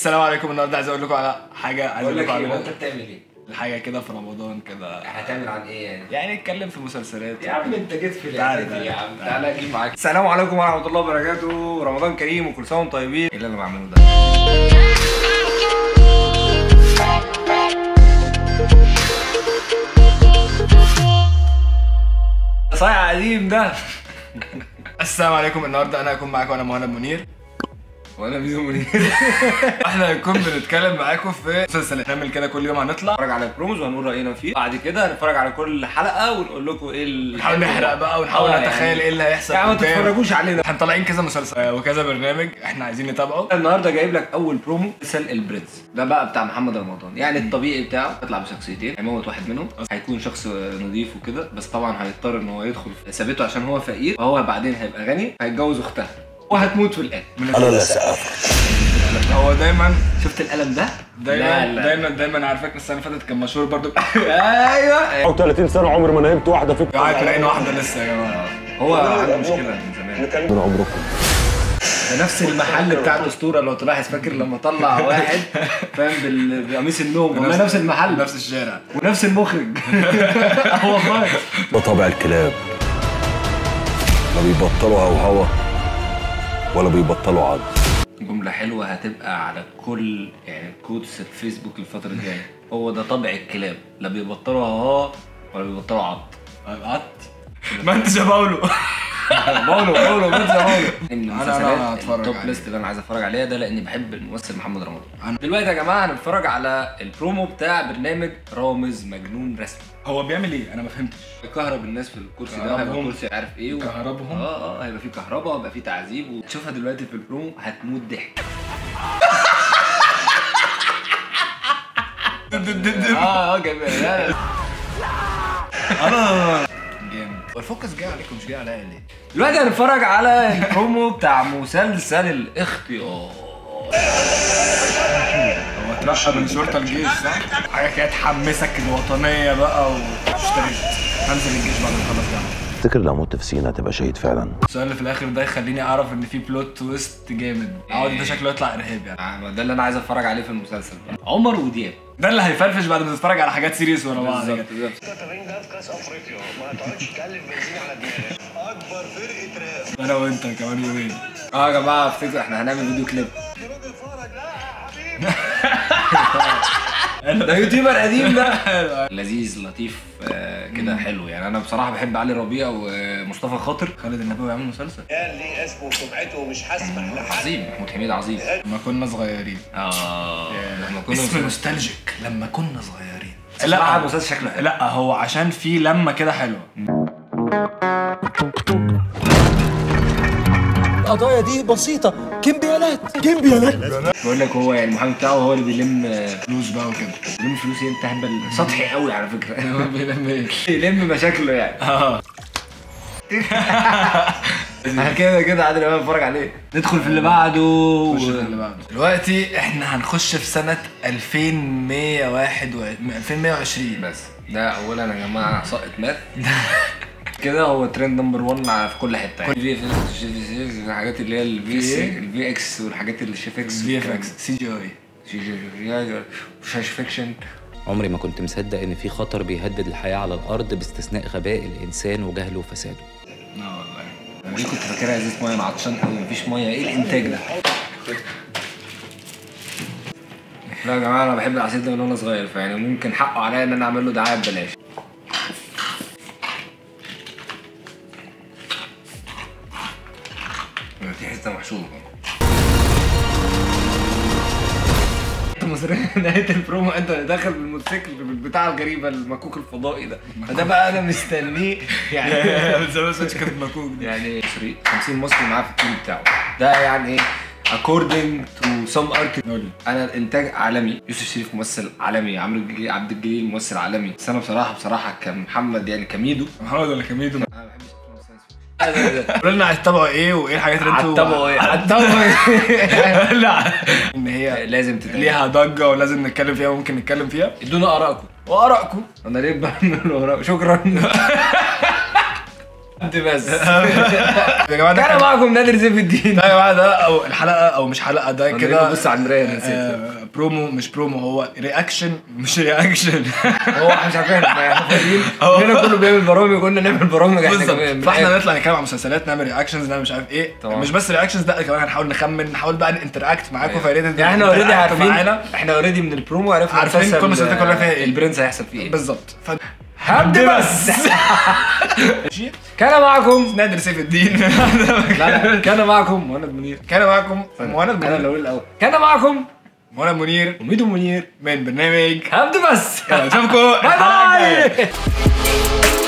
السلام عليكم النهارده عايز اقول لكم على حاجه عايز بقول اقول لك لكم ايه هو انت على بتعمل ايه؟ حاجه كده في رمضان كده هتعمل عن ايه يعني؟ يعني نتكلم في مسلسلات يا عم انت جيت في تعالى، الحته دي يا تعالى. عم تعالى اجيب معاك السلام عليكم ورحمه الله وبركاته رمضان كريم وكل سنه وانتم طيبين ايه اللي انا بعمله ده؟ صايع قديم ده السلام عليكم النهارده انا هكون معاكم انا مهند منير وانا ميزو منير احنا هنكون بنتكلم معاكم في مسلسلات نعمل كده كل يوم هنطلع نتفرج على البروموز وهنقول راينا فيه بعد كده هنتفرج على كل حلقه ونقول لكم ايه ال- نحاول نحرق بقى ونحاول آه، نتخيل يعني- ايه اللي هيحصل يعني ما قدام. تتفرجوش علينا احنا طالعين كذا مسلسل آه، وكذا برنامج احنا عايزين نتابعه النهارده جايب لك اول برومو مسلسل البرنس ده بقى بتاع محمد رمضان يعني الطبيعي بتاعه يطلع بشخصيتين هيموت واحد منهم هيكون شخص نظيف وكده بس طبعا هيضطر ان هو يدخل في ثابته عشان هو فقير وهو بعدين هيبقى غني هيتجوز اختها وهتموت في الاخر انا اللي سقف هو دايما شفت القلم ده؟ دايما لا لا. دايما دايما عارفك السنه اللي فاتت كان مشهور برضو ايوه او 30 سنه عمري ما نهمت واحده فيك قاعد تلاقي واحده لسه يا جماعه هو عنده مشكله من زمان من عمركم ده نفس المحل بتاع الاسطوره لو تلاحظ فاكر لما طلع واحد فاهم بال- بقميص النوم والله نفس المحل نفس الشارع ونفس المخرج اه والله ده طبع الكلاب لا بيبطلوا هوهوه ولا بيبطلوا عض جملة حلوة هتبقى على كل يعني كودس الفيسبوك الفترة الجاية هو ده طبع الكلاب لا بيبطلوا ها ولا بيبطلوا عض قعدت ما انت يا باولو باولو باولو بنت يا باولو ان أنا- المسلسلات أنا هتفرج التوب عليه. ليست اللي انا عايز اتفرج عليها ده لاني بحب الممثل محمد أنا- رمضان دلوقتي يا جماعة هنتفرج على البرومو بتاع برنامج رامز مجنون رسمي هو بيعمل ايه انا ما فهمتش يكهرب الناس في الكرسي ده هيبقى كهربهم. كرسي عارف ايه و... كهربهم. اه اه هيبقى فيه كهرباء وهيبقى فيه تعذيب وتشوفها دلوقتي في البرومو هتموت ضحك اه اه جميل لا لا جامد والفوكس جاي عليكم مش جاي عليا ليه دلوقتي هنتفرج على البرومو بتاع مسلسل الاختيار هو اترقى من شرطه الجيش صح؟ حاجه كده تحمسك الوطنيه بقى واشتريت هنزل الجيش بعد ما اخلص جامعه تفتكر لو مت في سينا هتبقى شهيد فعلا السؤال اللي في الاخر ده يخليني اعرف ان في بلوت تويست جامد عوض ده شكله يطلع ارهابي يعني آه، ده اللي انا عايز اتفرج عليه في المسلسل عمر ودياب ده اللي هيفرفش بعد ما تتفرج على حاجات سيريس ورا بعض بالظبط كده بالظبط. تمرين ده في كاس افريقيا ما تقعدش تكلم بنزين على دماغك اكبر فرقه راب انا وانت كمان يومين اه يا جماعه افتكروا احنا هنعمل فيديو كليب راجل فرج لا يا حبيبي ده يوتيوبر قديم ده لذيذ لطيف آه، كده حلو يعني انا بصراحه بحب علي ربيع ومصطفى خاطر خالد النبوي يعمل مسلسل قال لي اسمه وسمعته ومش هسمح لحد عظيم محمود حميد عظيم لما كنا صغيرين اه لما كنا اسم صغيرين. نوستالجيك لما كنا صغيرين لا المسلسل شكله حلو لا هو عشان في لمه كده حلوه القضايا دي بسيطة كمبيالات كمبيالات بقول لك هو يعني المحامي بتاعه هو اللي بيلم آه، فلوس بقى وكده بيلم فلوس إيه؟ انت هبل سطحي قوي على فكره بيلم ايه يلم مشاكله يعني اه احنا كده كده عادل امام نتفرج عليه ندخل في اللي بعده نخش في اللي بعده دلوقتي احنا هنخش في سنة 2101 و 2120 بس ده اولا يا جماعه ساقط مات كده هو ترند نمبر 1 في كل حته يعني في اف اكس الحاجات اللي هي الفي إيه؟ الفي اكس والحاجات اللي شيف اكس في اف اكس سي جي اي شاش فيكشن عمري ما كنت مصدق ان في خطر بيهدد الحياه على الارض باستثناء غباء الانسان وجهله وفساده اه والله ودي كنت فاكرها ازازه ميه انا عطشان قوي مفيش ميه ايه الانتاج ده لا يا جماعه انا بحب العصير ده من وانا صغير فيعني ممكن حقه عليا ان انا اعمل له دعايه ببلاش دي حته محشوره انت مصرية نهاية البرومو انت داخل بالموتوسيكل بالبتاع الغريبة المكوك الفضائي ده فده بقى انا مستنيه يعني بس بس كانت مكوك دي يعني مصري 50 مصري معاه في التيم بتاعه ده يعني ايه according to some articles قول لي. انا الانتاج عالمي يوسف شريف ممثل عالمي عمرو الجليل عبد الجليل ممثل عالمي بس انا بصراحه بصراحه كمحمد يعني كميدو محمد ولا كميدو انا ما بحبش أفلام الساينس فيكشن. قول لنا هتتابعوا ايه وايه الحاجات اللي انتوا هتتابعوا ايه هتتابعوا ايه لا ان هي لازم تتابع ليها ضجة ولازم نتكلم فيها وممكن نتكلم فيها ادونا ارائكم وارائكم انا ليه بعمل وراء شكرا انت بس يا جماعه ده كان كان معكم نادر سيف الدين ده يا جماعه ده او الحلقه او مش حلقه ده أنا كده ببص على المراية، أنا نسيت. آه، برومو مش برومو هو رياكشن مش رياكشن هو احنا مش عارفين احنا احنا فاضيين هو- كلنا كله بيعمل برامج قلنا نعمل برامج احنا بالظبط كمان من فاحنا الآخر. نطلع نتكلم عن مسلسلات نعمل رياكشنز نعمل مش عارف ايه طبعا. مش بس رياكشنز لا كمان هنحاول نخمن نحاول بقى ننتراكت معاكم فيا ريت يعني احنا اوريدي تنتراكتوا عارفين معانا احنا اوريدي من البرومو عرفنا عارفين مسلسل- كل مسلسلات كلها فيها ايه. البرنس هيحصل فيه ايه بالظبط ف... هبد بس ماشي كان معكم نادر سيف الدين لا لا كان معكم مهند منير كان معكم مهند انا منير اللي اقول الاول كان معكم مهند منير وميدو منير من برنامج هبد بس يلا نشوفكم باي الحلقة الجاية. باي